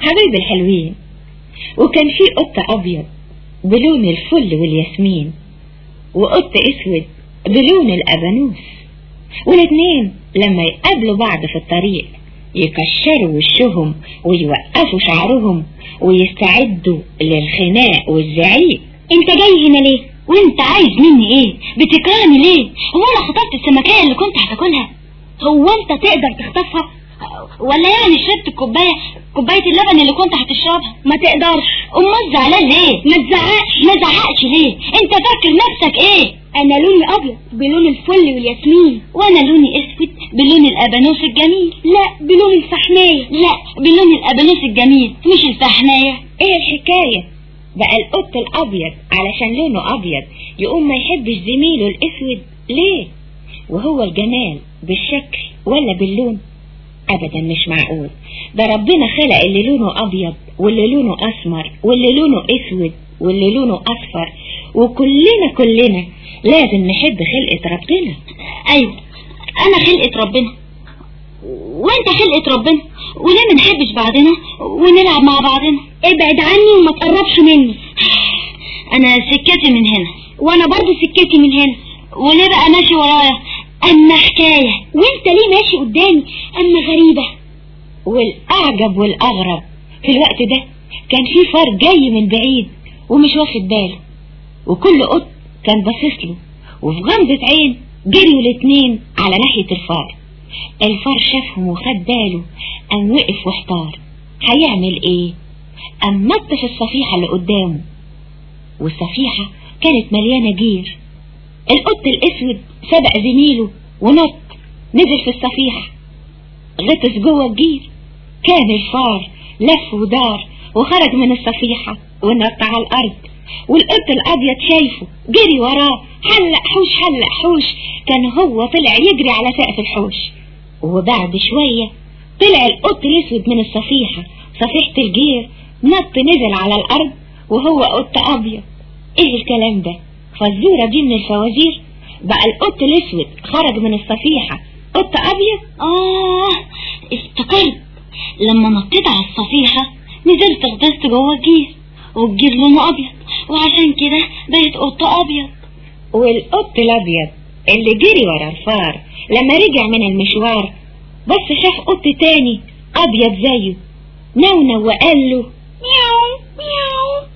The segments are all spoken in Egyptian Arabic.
حبايب الحلوين وكان في قط أبيض بلون الفل والياسمين وقط أسود بلون الأبانوس والاتنين لما يقابلوا بعض في الطريق يكشروا وشهم ويوقفوا شعرهم ويستعدوا للخناق والزعيق انت جاي هنا ليه وانت عايز مني ايه بتكرهني ليه هو انا خطفت السمكية اللي كنت هتاكلها هو انت تقدر تخطفها ولا يعني شربت الكوباية كوباية اللبن اللي كنت هتشربها ما تقدرش امال زعلان ليه ما تزعقش ما زعقش ليه انت فاكر نفسك ايه انا لوني ابيض بلون الفل والياسمين وانا لوني اسود بلون الابانوس الجميل لا بلون الفحماية لا بلون الابانوس الجميل مش الفحماية ايه الحكاية بقى القط الابيض علشان لونه ابيض يقوم ما يحبش زميله الاسود ليه وهو الجمال بالشكل ولا باللون ابدا مش معقول ده ربنا خلق اللي لونه ابيض واللي لونه اسمر واللي لونه اسود واللي لونه اصفر وكلنا كلنا لازم نحب خلقة ربنا ايوه انا خلقة ربنا وانت خلقة ربنا وليه ما نحبش بعضنا ونلعب مع بعضنا ابعد عني وما تقربش مني انا سكتي من هنا وانا برضو سكتي من هنا وليه بقى ماشي ورايا اما حكاية وانت ليه ماشي قدامي اما غريبة والاعجب والاغرب في الوقت ده كان في فار جاي من بعيد ومش واخد باله وكل قط كان باصص له وفي غمضة عين جريوا الاتنين على ناحية الفار الفار شافهم وخد باله قام وقف واحتار هيعمل ايه قام نط في الصفيحة اللي قدامه والصفيحة كانت مليانة جير القط الاسود سبق زميله ونط نزل في الصفيحة غطس جوه الجير كان الفار لف ودار وخرج من الصفيحة ونط على الأرض والقط الأبيض شايفه جري وراه حلق حوش حلق حوش كان هو طلع يجري على سقف الحوش وبعد شوية طلع القط الأسود من الصفيحة صفيحة الجير نط نزل على الأرض وهو قط أبيض إيه الكلام ده فالزورة دي من الفوازير بقى القط الأسود خرج من الصفيحة قط أبيض آه افتكرت لما نطيت على الصفيحة نزلت غطست جوه الجير والجير لونه أبيض وعشان كده بقيت قط أبيض والقط الأبيض اللي جري ورا الفار لما رجع من المشوار بس شاف قط تاني أبيض زيه نونو وقال له مياو مياو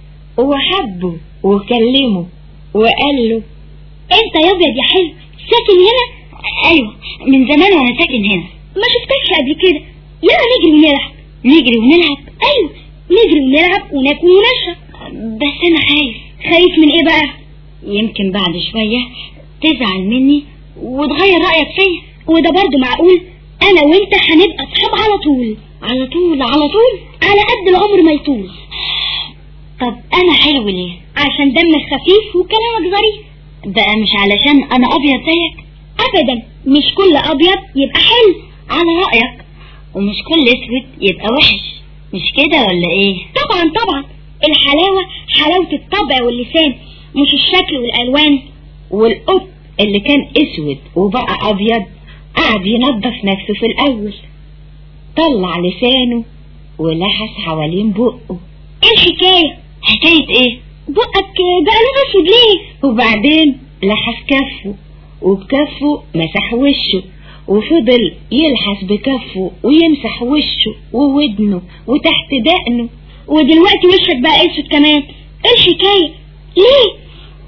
وحبه وكلمه وقال له انت يا ابيض يا حلو ساكن هنا ايوه من زمان وانا ساكن هنا ما شفتكش قبل كده يلا نجري ونلعب نجري ونلعب ايوه نجري ونلعب وناكل ونشرب بس انا خايف خايف من ايه بقى يمكن بعد شوية تزعل مني وتغير رأيك فيا وده برضو معقول انا وانت هنبقى اصحاب على طول على طول على طول على قد العمر ما يطول طب انا حلو ليه عشان دمك خفيف وكلامك ظريف بقى مش علشان انا ابيض زيك ابدا مش كل ابيض يبقى حلو على رأيك ومش كل اسود يبقى وحش مش كده ولا ايه طبعا طبعا الحلاوة حلاوة الطبع واللسان مش الشكل والالوان والقط اللي كان اسود وبقى ابيض قعد ينظف نفسه في الاول طلع لسانه ولحس حوالين بقه ايه الحكاية حكاية ايه بقك بقى لون اسود ليه وبعدين لحس كفه وبكفه مسح وشه وفضل يلحس بكفه ويمسح وشه وودنه وتحت دقنه ودلوقتي وشك بقى اسود كمان ايه الحكاية ليه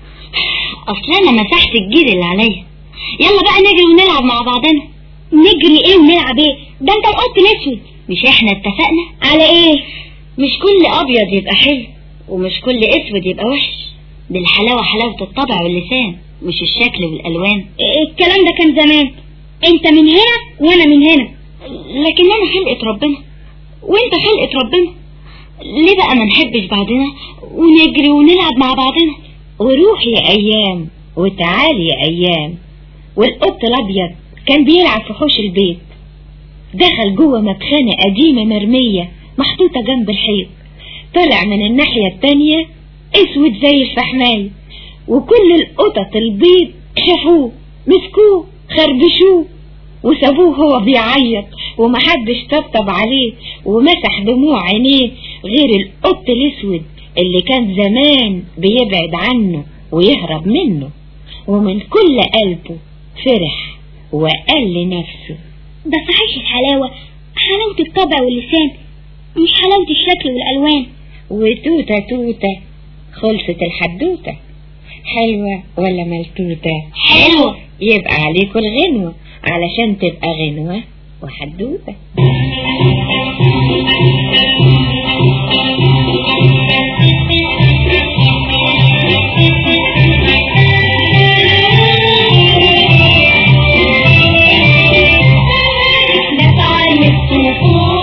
اصل انا مسحت الجير اللي عليا يلا بقى نجري ونلعب مع بعضنا نجري ايه ونلعب ايه ده انت القط الاسود مش احنا اتفقنا على ايه مش كل ابيض يبقى حلو ومش كل اسود يبقى وحش دي الحلاوة حلاوة الطبع واللسان مش الشكل والالوان الكلام ده كان زمان انت من هنا وانا من هنا لكن انا خلقة ربنا وانت خلقة ربنا ليه بقى ما نحبش بعضنا ونجري ونلعب مع بعضنا وروحي ايام وتعالي ايام والقط الابيض كان بيلعب في حوش البيت دخل جوه مدخنة قديمة مرمية محطوطة جنب الحيط طلع من الناحية التانية اسود زي الفحماية وكل القطط البيض شافوه مسكوه خربشوه وسابوه هو بيعيط ومحدش طبطب عليه ومسح دموع عينيه غير القط الاسود اللي كان زمان بيبعد عنه ويهرب منه ومن كل قلبه فرح وقال لنفسه ده صحيح الحلاوة حلاوة الطبع واللسان مش حلاوة الشكل والألوان وتوتة توتة خلصت الحدوتة حلوة ولا ملتوتة حلوة يبقى عليكم الغنوة علشان تبقى غنوة وحدوتة نفعل الصفوف